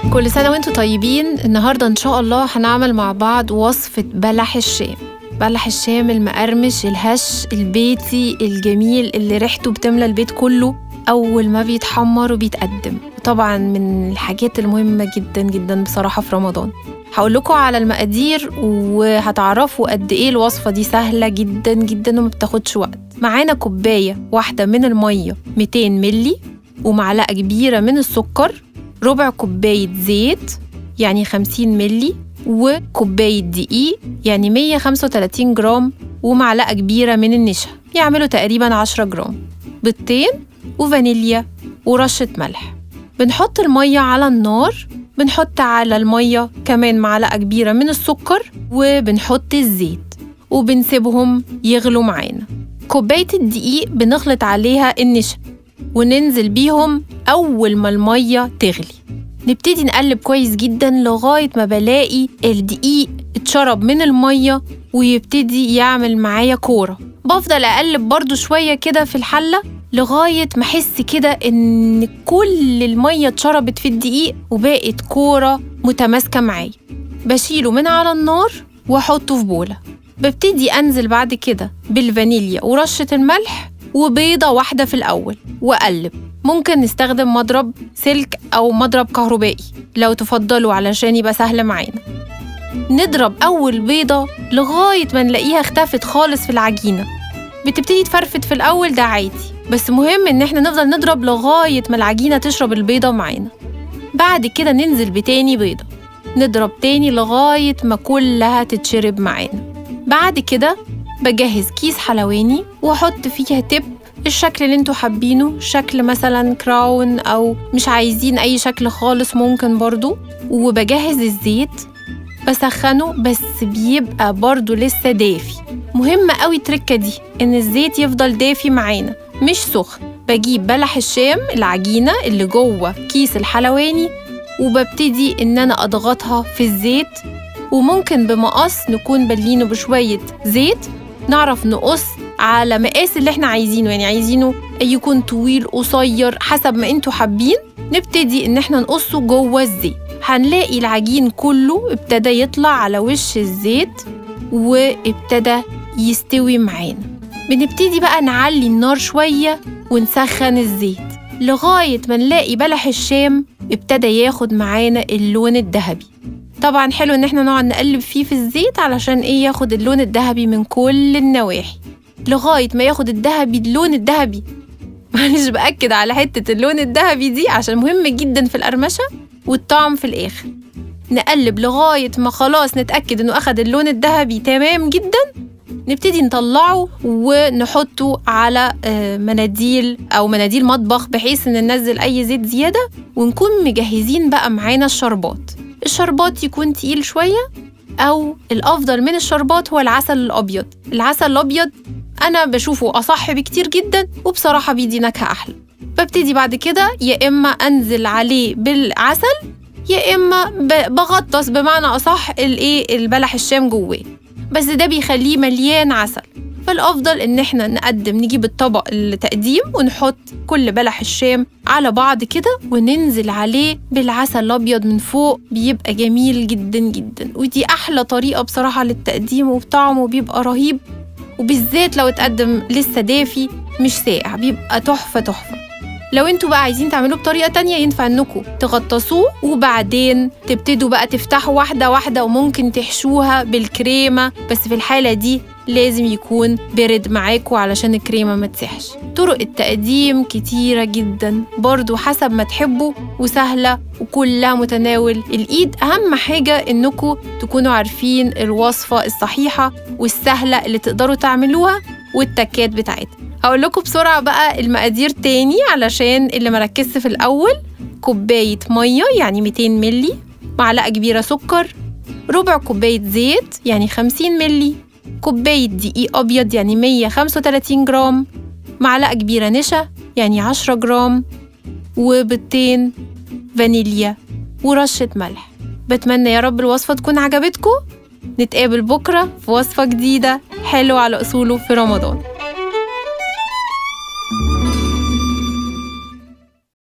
كل سنة وانتم طيبين النهاردة إن شاء الله هنعمل مع بعض وصفة بلح الشام بلح الشام المقرمش الهش البيتي الجميل اللي ريحته بتملى البيت كله أول ما بيتحمر وبيتقدم وطبعا من الحاجات المهمة جدا جدا بصراحة في رمضان هقول لكم على المقادير وهتعرفوا قد ايه الوصفة دي سهلة جدا جدا وما بتاخدش وقت معانا كوباية واحدة من المية 200 ملي ومعلقة كبيرة من السكر ربع كوباية زيت يعني 50 ملي وكوباية دقيق يعني 135 جرام ومعلقة كبيرة من النشا يعملوا تقريبا 10 جرام بيضتين وفانيليا ورشة ملح بنحط المية على النار بنحط على المية كمان معلقة كبيرة من السكر وبنحط الزيت وبنسيبهم يغلوا معانا كوباية الدقيق بنخلط عليها النشا وننزل بيهم أول ما المية تغلي نبتدي نقلب كويس جدا لغاية ما بلاقي الدقيق اتشرب من المية ويبتدي يعمل معايا كورة بفضل أقلب برضو شوية كده في الحلة لغاية ما أحس كده إن كل المية اتشربت في الدقيق وبقت كورة متماسكة معايا بشيله من على النار وأحطه في بولة ببتدي أنزل بعد كده بالفانيليا ورشة الملح وبيضة واحدة في الأول وأقلب ممكن نستخدم مضرب سلك أو مضرب كهربائي لو تفضلوا علشان يبقى سهل معانا نضرب أول بيضة لغاية ما نلاقيها اختفت خالص في العجينة بتبتدي تفرفت في الأول ده عادي بس مهم إن احنا نفضل نضرب لغاية ما العجينة تشرب البيضة معانا بعد كده ننزل بتاني بيضة نضرب تاني لغاية ما كلها تتشرب معانا بعد كده بجهز كيس حلواني واحط فيها تب الشكل اللي انتوا حابينه شكل مثلا كراون او مش عايزين اي شكل خالص ممكن برضو وبجهز الزيت بسخنه بس بيبقى برضو لسه دافي مهمة قوي التركة دي ان الزيت يفضل دافي معانا مش سخن بجيب بلح الشام العجينة اللي جوه كيس الحلواني وببتدي ان انا اضغطها في الزيت وممكن بمقص نكون بلينه بشوية زيت نعرف نقص على مقاس اللي احنا عايزينه يعني عايزينه يكون طويل قصير حسب ما انتوا حابين نبتدي ان احنا نقصه جوه الزيت هنلاقي العجين كله ابتدى يطلع على وش الزيت وابتدى يستوي معانا بنبتدي بقى نعلي النار شوية ونسخن الزيت لغاية ما نلاقي بلح الشام ابتدى ياخد معانا اللون الذهبي طبعا حلو ان احنا نقعد نقلب فيه في الزيت علشان ايه ياخد اللون الذهبي من كل النواحي لغاية ما ياخد الذهبي اللون الذهبي معلش بأكد على حتة اللون الذهبي دي عشان مهم جدا في القرمشة والطعم في الآخر نقلب لغاية ما خلاص نتأكد إنه أخد اللون الذهبي تمام جدا نبتدي نطلعه ونحطه على مناديل أو مناديل مطبخ بحيث إن ننزل أي زيت زيادة ونكون مجهزين بقى معانا الشربات الشربات يكون تقيل شوية أو الأفضل من الشربات هو العسل الأبيض العسل الأبيض أنا بشوفه أصح بكتير جدا وبصراحة بيدي نكهة أحلى ببتدي بعد كده يا إما أنزل عليه بالعسل يا إما بغطس بمعنى أصح الإيه البلح الشام جواه بس ده بيخليه مليان عسل فالأفضل إن إحنا نقدم نجيب الطبق التقديم ونحط كل بلح الشام على بعض كده وننزل عليه بالعسل الأبيض من فوق بيبقى جميل جدا جدا ودي أحلى طريقة بصراحة للتقديم وبطعمه بيبقى رهيب وبالذات لو اتقدم لسه دافي مش ساقع بيبقى تحفة تحفة لو انتوا بقى عايزين تعملوه بطريقة تانية ينفع انكم تغطسوه وبعدين تبتدوا بقى تفتحوا واحدة واحدة وممكن تحشوها بالكريمة بس في الحالة دي لازم يكون برد معاكوا علشان الكريمة ما تسحش طرق التقديم كتيرة جدا برضو حسب ما تحبوا وسهلة وكلها متناول الإيد أهم حاجة إنكم تكونوا عارفين الوصفة الصحيحة والسهلة اللي تقدروا تعملوها والتكات بتاعتها هقول لكم بسرعة بقى المقادير تاني علشان اللي مركزش في الأول كوباية مية يعني 200 ملي معلقة كبيرة سكر ربع كوباية زيت يعني 50 ملي كوباية دقيق أبيض يعني 135 جرام معلقة كبيرة نشا يعني 10 جرام وبيضتين فانيليا ورشة ملح بتمنى يا رب الوصفة تكون عجبتكم نتقابل بكرة في وصفة جديدة حلوة على أصوله في رمضان